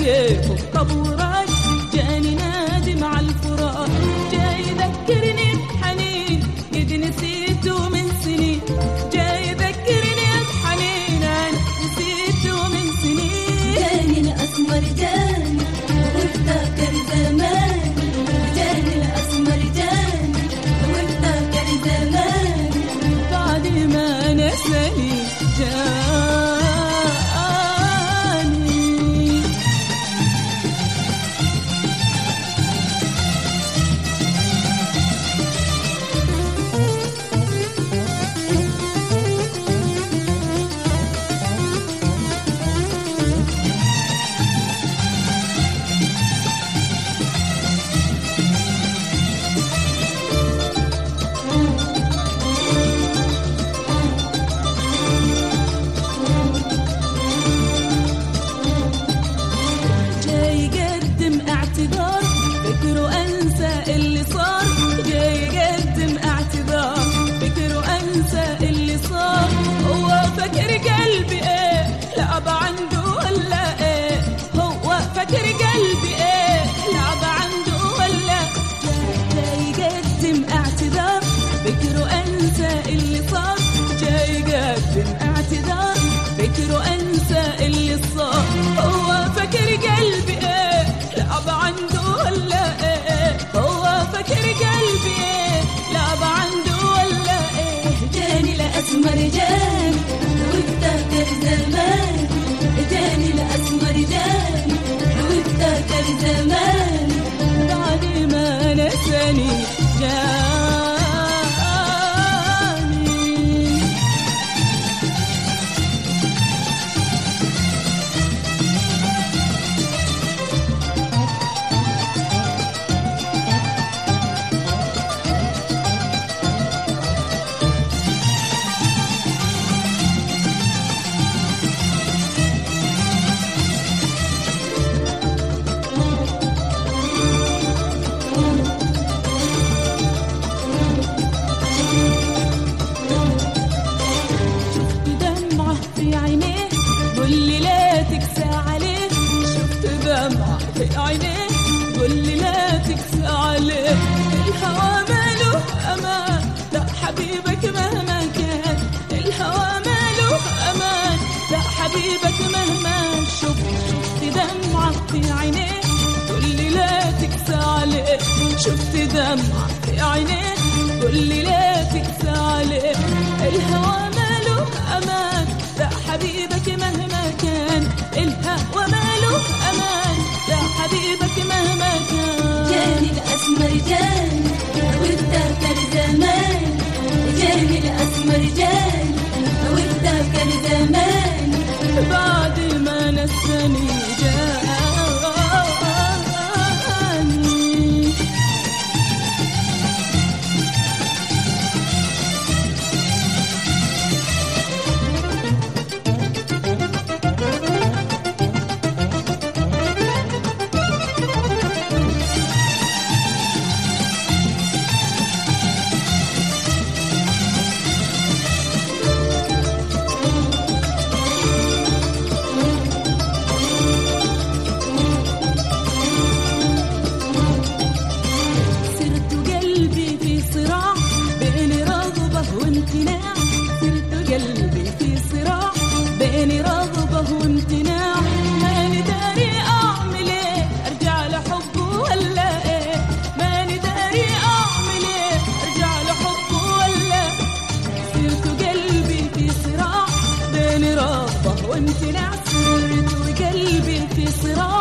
عليه طب وراك جاني نادي مع الفراق جاي يذكرني بحنين قد نسيته من سنين جاي يذكرني بحنين انا نسيته من سنين جاني الأسمر جاني وافتكر زمان جاني الأسمر جاني وافتكر زمان بعد ما نساني جاني جاي يقدم اعتذار فكره انسى اللي صار جاي يقدم اعتذار فكره انسى اللي صار هو فكر قلبي ايه لعب عنده ولا ايه هو فكر قلبي ايه لعب عنده ولا جاي يقدم اعتذار فكره انسى اللي صار جاي يقدم اعتذار فكره انسى اللي صار هو فكر قلبي ايه لعب عنده ولا ايه هو فكر قلبي ايه لعب عنده ولا ايه جاني الأسمر جاني وافتكر زمان جاني الأسمر جاني وافتكر زمان بعد ما نساني جاني شفت دمعة في عينيه قول لي لا تكسى عليه شفت دمعة في عينيه قول لي لا تكسى عليه الهوى ماله أمان لا حبيبك مهما كان الهوى ماله أمان لا حبيبك مهما شفت شفت دمعة في عينيه قول لي لا تكسى عليه شفت دمعة في عينيه قول لي لا تكسى عليه الهوى ماله أمان لا حبيبك مهما كان الهوى ماله أمان لا حبيبك مهما كان جاني الأسمر جاني وافتكر زمان جاني الأسمر جاني وافتكر زمان بعد ما نساني جاني سرت قلبي في صراع بين رغبة وامتناع سرت قلبي في صراع بين رغبة وامتناع ماني داري أعمل إيه أرجع لحبه ولا إيه ماني داري أعمل إيه أرجع لحبه ولا سرت قلبي في صراع بين رغبة وامتناع سرت قلبي في صراع